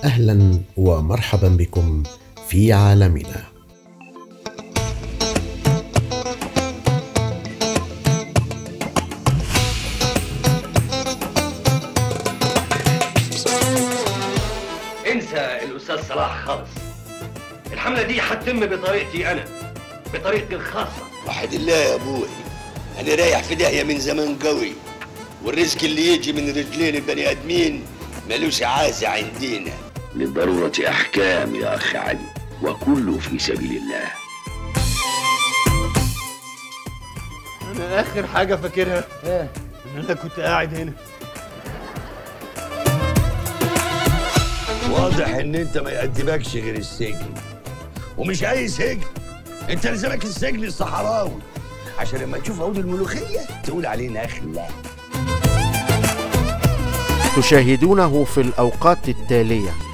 واهلا ومرحبا بكم في عالمنا انسى الاستاذ صلاح خالص الحمله دي هتتم بطريقتي انا بطريقتي الخاصه وحد الله يا ابوي انا رايح في داهيه من زمان قوي والرزق اللي يجي من رجلين البني ادمين ملوش عازة عندنا للضرورة أحكام يا أخ علي وكله في سبيل الله انا اخر حاجه فاكرها ايه ان انا كنت قاعد هنا واضح ان انت ما يقدمكش غير السجن ومش اي سجن انت لزمك السجن الصحراوي عشان لما تشوف عود الملوخيه تقول علينا اخلاق تشاهدونه في الاوقات التاليه